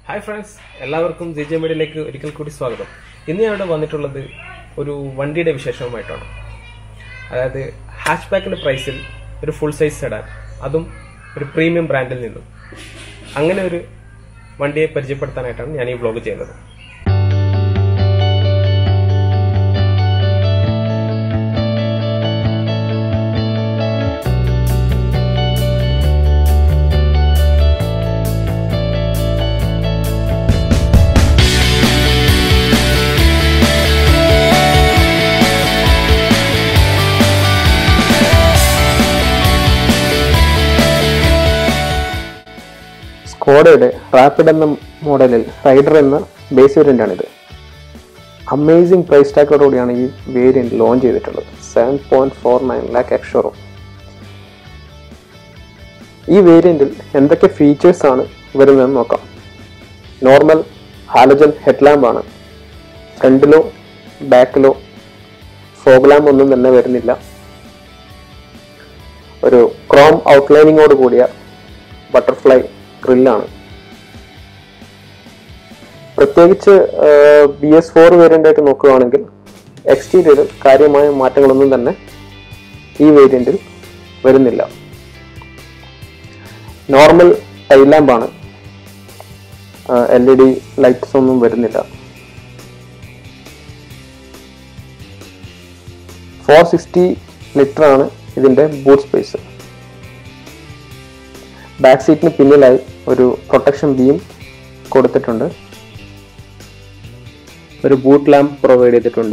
hi friends എല്ലാവർക്കും J J മീഡിയയിലേക്ക് ഒരിക്കൽ കൂടി സ്വാഗതം ഇന്ന് ഞാൻ ഇവിടെ വന്നിട്ടുള്ളത് ഒരു വണ്ടിയുടെ വിശേഷവുമായിട്ടാണ് അതായത് ഹാച്ച് ബാക്കിന്റെ പ്രൈസിൽ ഒരു ഫുൾ സൈസ് സെഡാൻ അതും ഒരു പ്രീമിയം ബ്രാൻഡിൽ നിന്നും അങ്ങനെ ഒരു വണ്ടിയെ പരിചയപ്പെടുത്താനായിട്ടാണ് ഞാൻ ഈ വ്ലോഗ് ചെയ്യുന്നത് സ്കോഡയുടെ റാപ്പിഡ് എന്ന മോഡലിൽ റൈഡർ എന്ന ബേസ് വേരിയൻ്റ് ആണിത് അമേസിംഗ് പ്രൈസ് ടാക്കോടുകൂടിയാണ് ഈ വേരിയന്റ് ലോഞ്ച് ചെയ്തിട്ടുള്ളത് seven point four nine lakh എക്സ്ഷോറും ഈ വേരിയന്റിൽ എന്തൊക്കെ ഫീച്ചേഴ്സ് ആണ് വരുന്നതെന്ന് നോക്കാം നോർമൽ ഹാലജൻ ഹെഡ്ലാമ്പ് ആണ് ഫ്രണ്ടിലോ ബാക്കിലോ ഫോഗ് ലാമ്പ് ഒന്നും തന്നെ വരുന്നില്ല ഒരു ക്രോം ഔട്ട്ലൈനിങ്ങോട് കൂടിയ ബട്ടർഫ്ലൈ ഗ്രില്ലാണ് പ്രത്യേകിച്ച് ബി എസ് ഫോർ വേരിയൻ്റ് ആയിട്ട് നോക്കുകയാണെങ്കിൽ എക്സ്റ്റീരിയറിൽ കാര്യമായ മാറ്റങ്ങളൊന്നും തന്നെ ഈ വേരിയന്റിൽ വരുന്നില്ല നോർമൽ ടൈലാമ്പാണ് എൽ ഇ ഡി ലൈറ്റ്സ് ഒന്നും വരുന്നില്ല ഫോർ സിക്സ്റ്റി ലിറ്റർ ആണ് ഇതിന്റെ ബൂട്ട് സ്പേസ് ബാക്ക് സീറ്റിന് പിന്നിലായി ഒരു പ്രൊട്ടക്ഷൻ ബീം കൊടുത്തിട്ടുണ്ട് ഒരു ബൂട്ട് ലാമ്പ് പ്രൊവൈഡ് ചെയ്തിട്ടുണ്ട്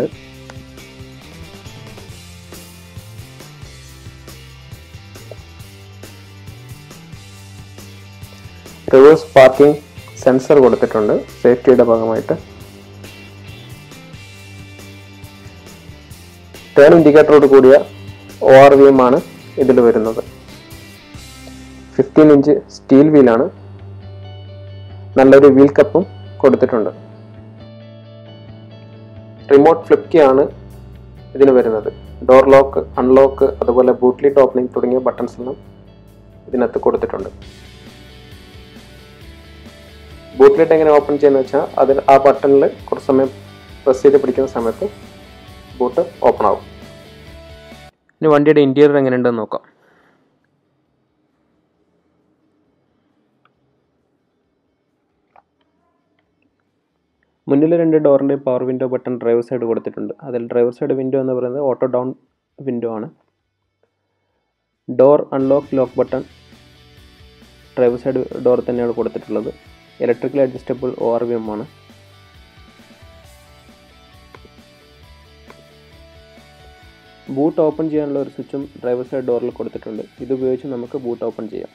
റിവേഴ്സ് പാർക്കിംഗ് സെൻസർ കൊടുത്തിട്ടുണ്ട് സേഫ്റ്റിയുടെ ഭാഗമായിട്ട് ടേൺ ഇൻഡിക്കേറ്ററോട് കൂടിയ ഒ ആർ വി എം ആണ് ഇതിൽ വരുന്നത് ഫിഫ്റ്റീൻ ഇഞ്ച് സ്റ്റീൽ വീലാണ് നല്ലൊരു വീൽ കപ്പും കൊടുത്തിട്ടുണ്ട് റിമോട്ട് ഫ്ലിപ്പ് കീ ആണ് ഇതിന് വരുന്നത് ഡോർ ലോക്ക് അൺലോക്ക് അതുപോലെ ബൂട്ട്ലിറ്റ് ഓപ്പണിംഗ് തുടങ്ങിയ ബട്ടൺസ് എല്ലാം ഇതിനകത്ത് കൊടുത്തിട്ടുണ്ട് ബൂട്ട്ലിറ്റ് എങ്ങനെ ഓപ്പൺ ചെയ്യുന്ന വെച്ചാൽ അതിൽ ആ ബട്ടണിൽ കുറച്ച് സമയം പ്രസ് ചെയ്ത് പിടിക്കുന്ന സമയത്ത് ബൂട്ട് ഓപ്പൺ ആവും ഇനി വണ്ടിയുടെ ഇന്റീരിയർ എങ്ങനെയുണ്ടെന്ന് നോക്കാം മുന്നിൽ രണ്ട് ഡോറിൻ്റെ power window button driver side കൊടുത്തിട്ടുണ്ട് അതിൽ ഡ്രൈവർ സൈഡ് വിൻഡോ എന്ന് പറയുന്നത് ഓട്ടോ ഡൗൺ വിൻഡോ ആണ് door unlock lock button driver side door തന്നെയാണ് കൊടുത്തിട്ടുള്ളത് electrical adjustable O R V M ആണ് ബൂട്ട് ഓപ്പൺ ചെയ്യാനുള്ള ഒരു സ്വിച്ചും ഡ്രൈവർ സൈഡ് ഡോറിൽ കൊടുത്തിട്ടുണ്ട് ഇത് ഉപയോഗിച്ച് നമുക്ക് ബൂട്ട് ഓപ്പൺ ചെയ്യാം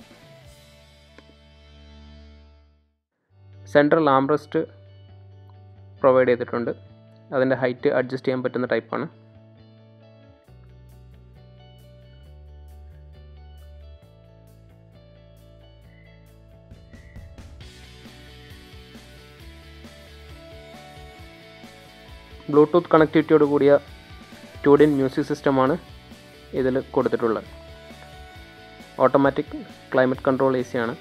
സെൻട്രൽ ആംറസ്റ്റ് പ്രൊവൈഡ് ചെയ്തിട്ടുണ്ട് അതിൻ്റെ ഹൈറ്റ് അഡ്ജസ്റ്റ് ചെയ്യാൻ പറ്റുന്ന ടൈപ്പാണ് ബ്ലൂടൂത്ത് കണക്ടിവിറ്റിയോട് കൂടിയ ടൂഡിൻ മ്യൂസിക് സിസ്റ്റമാണ് ഇതിൽ കൊടുത്തിട്ടുള്ളത് automatic climate control A C ആണ്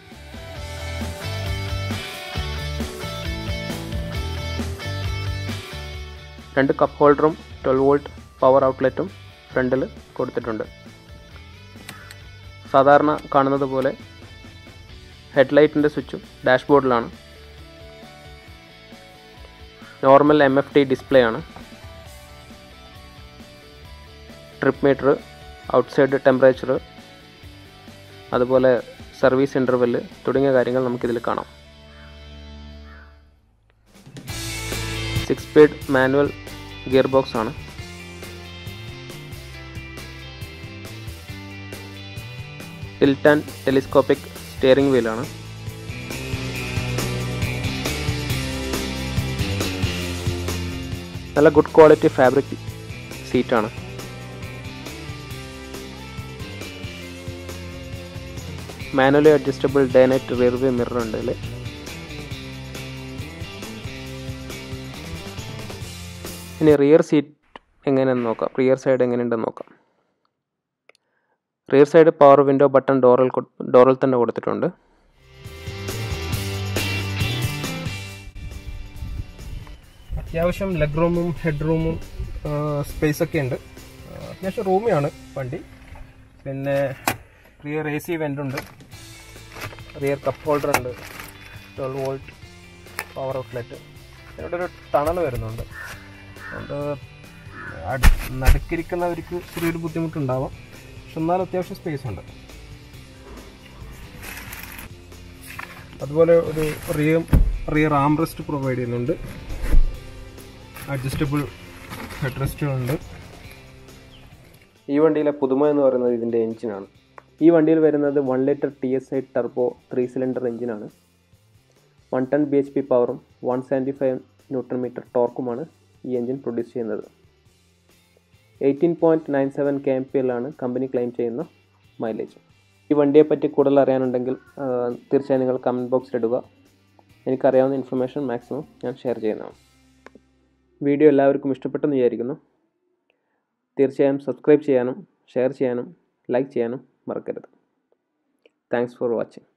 രണ്ട് കപ്പ് ഹോൾഡറും ട്വൽവ് വോൾട്ട് പവർ ഔട്ട്ലെറ്റും ഫ്രണ്ടിൽ കൊടുത്തിട്ടുണ്ട് സാധാരണ കാണുന്നത് പോലെ ഹെഡ്ലൈറ്റിൻ്റെ സ്വിച്ചും ഡാഷ്ബോർഡിലാണ് normal M F T display ആണ് ട്രിപ്പ് മീറ്റർ ഔട്ട്സൈഡ് ടെമ്പറേച്ചർ അതുപോലെ സർവീസ് ഇൻ്റർവെല് തുടങ്ങിയ കാര്യങ്ങൾ നമുക്കിതിൽ കാണാം six speed manual gear box ആണ് ടിൽറ്റ് ആൻഡ് ടെലിസ്കോപ്പിക് സ്റ്റിയറിംഗ് വീലാണ് നല്ല ഗുഡ് ക്വാളിറ്റി ഫാബ്രിക് സീറ്റാണ് manually adjustable day night rear view mirror ഉണ്ട് ഇതിൽ ഇനി റിയർ സീറ്റ് എങ്ങനെയെന്ന് നോക്കാം റിയർ സൈഡ് എങ്ങനെയുണ്ടെന്ന് നോക്കാം rear side power window button ഡോറിൽ ഡോറിൽ തന്നെ കൊടുത്തിട്ടുണ്ട് അത്യാവശ്യം ലെഗ് റൂമും ഹെഡ് റൂമും സ്പേസ് ഒക്കെ ഉണ്ട് ആ, അത്യാവശ്യം റൂമിയാണ് വണ്ടി പിന്നെ റിയർ എ സി വെൻ്റ് ഉണ്ട് റിയർ കപ്പ് ഹോൾഡർ ഉണ്ട് ട്വൽവ് വോൾട്ട് പവർ ഔട്ട്ലെറ്റ് ഇവിടെ ഒരു ടണൽ വരുന്നുണ്ട് അതുകൊണ്ട് അടു നടുക്കിരിക്കുന്നവർക്ക് ചെറിയൊരു ബുദ്ധിമുട്ടുണ്ടാവാം പക്ഷെ എന്നാലും അത്യാവശ്യം സ്പേസ് ഉണ്ട് അതുപോലെ ഒരു rear rear armrest provide ചെയ്യുന്നുണ്ട് അഡ്ജസ്റ്റബിൾ ഹെഡ് റെസ്റ്റുകളുണ്ട് ഈ വണ്ടിയിലെ പുതുമ എന്ന് പറയുന്നത് ഇതിൻ്റെ എഞ്ചിനാണ് ഈ വണ്ടിയിൽ വരുന്നത് one litre T S I turbo three cylinder എഞ്ചിനാണ് one ten B H P പവറും one seventy five newton metre ടോർക്കുമാണ് ഈ എഞ്ചിൻ പ്രൊഡ്യൂസ് ചെയ്യുന്നത് eighteen point nine seven K M P എല്ലാണ് കമ്പനി ക്ലെയിം ചെയ്യുന്ന മൈലേജ് ഈ വണ്ടിയെപ്പറ്റി കൂടുതൽ അറിയാനുണ്ടെങ്കിൽ ആ, തീർച്ചയായും നിങ്ങൾ കമൻറ്റ് ബോക്സിൽ ഇടുക എനിക്കറിയാവുന്ന ഇൻഫർമേഷൻ മാക്സിമം ഞാൻ ഷെയർ ചെയ്യുന്നതാണ് വീഡിയോ എല്ലാവർക്കും ഇഷ്ടപ്പെട്ടെന്ന് വിചാരിക്കുന്നു തീർച്ചയായും സബ്സ്ക്രൈബ് ചെയ്യാനും ഷെയർ ചെയ്യാനും ലൈക്ക് ചെയ്യാനും മറക്കരുത് താങ്ക്സ് ഫോർ വാച്ചിങ്